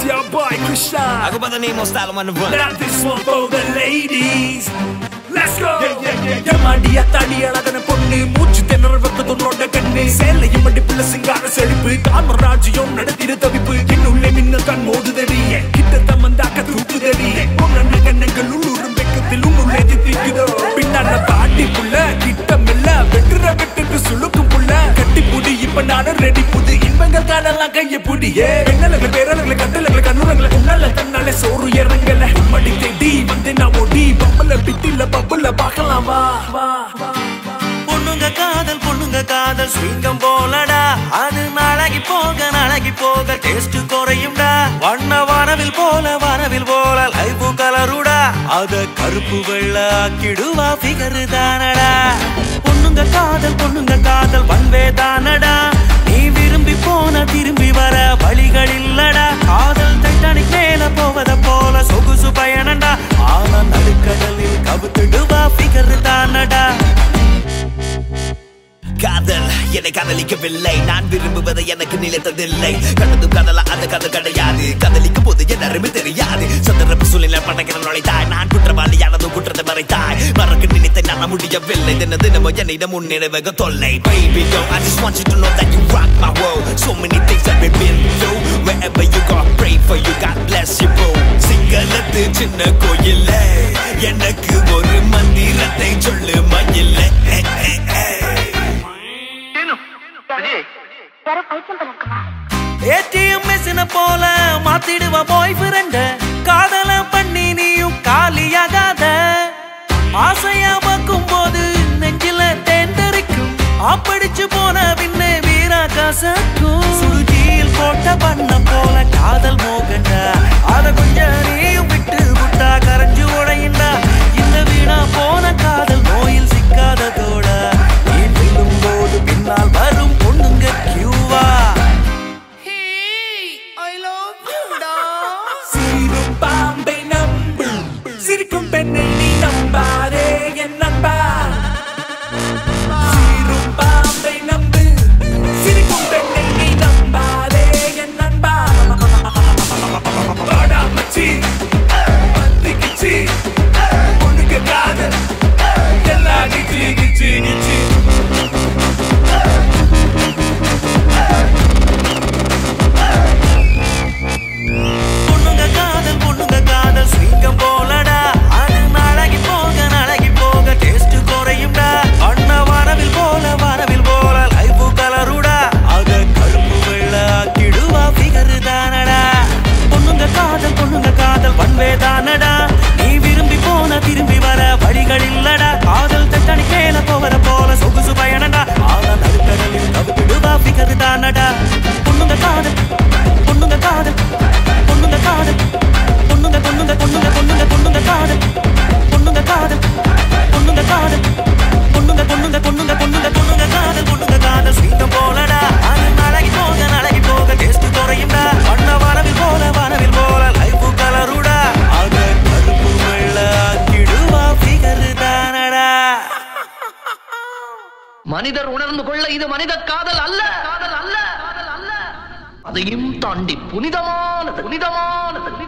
your boy Krishna. I go by the name of Style on the run. Now this one for the ladies. Let's go. எம்மாடி அத்தாடி அழகன பொண்ணு மூச்சு திணற வைக்க துண்ணோட கண்ணு சேலையும் மடிப்புல சிங்கார செழிப்பு காமராஜ்யம் நடத்திட தவிப்பு என்னுள்ளே மின்னல் கண் மோதுதடி கிட்ட தம்மந்தாக்க தூக்குதடி பொண்ணு கண்ணங்கள் உள்ளூரும் வெக்கத்தில் உன்னுள்ளே தித்திக்குதோ பின்னால பாட்டி புள்ள கிட்டம் இல்ல வெட்டுற வெட்டுக்கு சுழுக்கும் புள்ள கட்டி புடி இப்ப நானும் ரெடி புது இன்பங்கள் காணலாம் கைய புடியே பெண்ணலங்க பேரலங்களை கட்டலங்களை கண்ணுறங்களை உன்னால தன்னால சோறு இறங்கல மடி தேடி வந்து நான் ஓடி பம்பல பிட்டில பப்புல பார்க்கலாம் வா வா வா பொண்ணுங்க காதல் பொண்ணுங்க காதல் ஸ்வீங்கம் போலடா அது நாளகி போக நாளகி போக டேஸ்ட் குறையும்டா வண்ண வானவில் போல வானவில் போல லைஃப் கலருடா அத கருப்பு வெள்ள ஆக்கிடுவா ஃபிகர் தானடா பொண்ணுங்க காதல் பொண்ணுங்க காதல் வன்வே தானடா நீ விரும்பி போன திரும்பி வர வழிகள் இல்லடா காதல் டைட்டானிக் மேல போவத போல சொகுசு பயணண்டா ஆனா நடுக்கடலில் கவுத்துடுவா ஃபிகர் தானடா காதல் என்னை காதலிக்கவில்லை நான் விரும்புவதை எனக்கு நிலைத்ததில்லை கடந்து கடல அந்த கதை கிடையாது காதலிக்கும் போது என் அருமை தெரியாது சந்தர்ப்ப சூழ்நிலை பணக்கிற நுழைத்தாய் நான் குற்றவாளியானது குற்றத்தை மறைத்தாய் மறக்க நினைத்த நான் முடியவில்லை தின தினமும் என்னிடம் முன்னிறைவக தொல்லை baby girl I just want you to know that you rock my world so many things that we've been through wherever you go I pray for you God bless you bro சிங்களத்து சின்ன கோயில்ல எனக்கு ஒரு மந்திரத்தை சொல்லு மயில்ல யாரோ பைத்தியம் பண்ணிருக்குமா ATM மிஷின போல மாத்திடுவ பாய் ஃப்ரெண்ட காதல பண்ணி நீயும் காலியாகாத ஆசையா பார்க்கும் போது நெஞ்சில தேர்ந்தரிக்கும் ஆப்படிச்சு போன பின்ன வீரா காசக்கும் சுருஜியில் போட்ட பண்ண போல காதல் மோகண்டா அத கொஞ்சம் நீயும் விட்டு விட்டா கரைஞ்சு உடையுண்டா இந்த வீணா போன காதல் நோயில் சிக்காததோட நீ வெல்லும் போது பின்னால் வரும் பொண்ணுங்க கியூவா சீரும் பாம்பை நம்பு சிரிக்கும் பெண்ணை நீ நம்பாதே என் நண்பா சீரும் பாம்பை நம்பு சிரிக்கும் பெண்ணை நீ நம்பாதே என் நண்பா வாடா மச்சி வந்துக்கிச்சி உனக்கு காதல் எல்லாம் கிச்சி கிச்சி கிச்சி பொண்ணுங்க காதல் பொண்ணுங்க காதல் சிங்கம் போலடா அது நாளகி போக நாளகி போக டேஸ்ட் குறையும்டா அண்ண வானவில் போல வானவில் போல லைஃப் கலருடா அத கருப்பு வெள்ள ஆக்கிடுவா ஃபிகர் தானடா பொண்ணுங்க காதல் பொண்ணுங்க காதல் வன்வே தானடா நீ விரும்பி போன திரும்பி வர வழிகள் இல்லடா காதல் தட்டணி மேல போவர போல சொகுசு பயணடா ஆனா நடுக்கடலில் கவுத்துடுவா ஃபிகர் தானடா பொண்ணுங்க காதல் பொண்ணுங்க காதல் பொண்ணுங்க காதல் பொண்ணுங்க பொண்ணுங்க பொண்ணுங்க பொண்ணுங்க பொண்ணுங்க காதல் பொண்ணுங்க காதல் பொண்ணுங்க காதல் பொண்ணுங்க பொண்ணுங்க பொண்ணுங்க பொண்ணுங்க பொண்ணுங்க காதல் பொண்ணுங்க காதல் சீத்தம் போலடா அது நாளைக்கு போக நாளைக்கு போக டேஸ்ட் குறையும்டா அண்ண வானவில் போல வானவில் போல லைஃப் கலருடா அத கருப்பு வெள்ள ஆக்கிடுவா ஃபிகர் தானடா மனிதர் உணர்ந்து கொள்ள இது மனித காதல் அல்ல காதல் அல்ல காதல் அல்ல அதையும் தாண்டி புனிதமானது புனிதமானது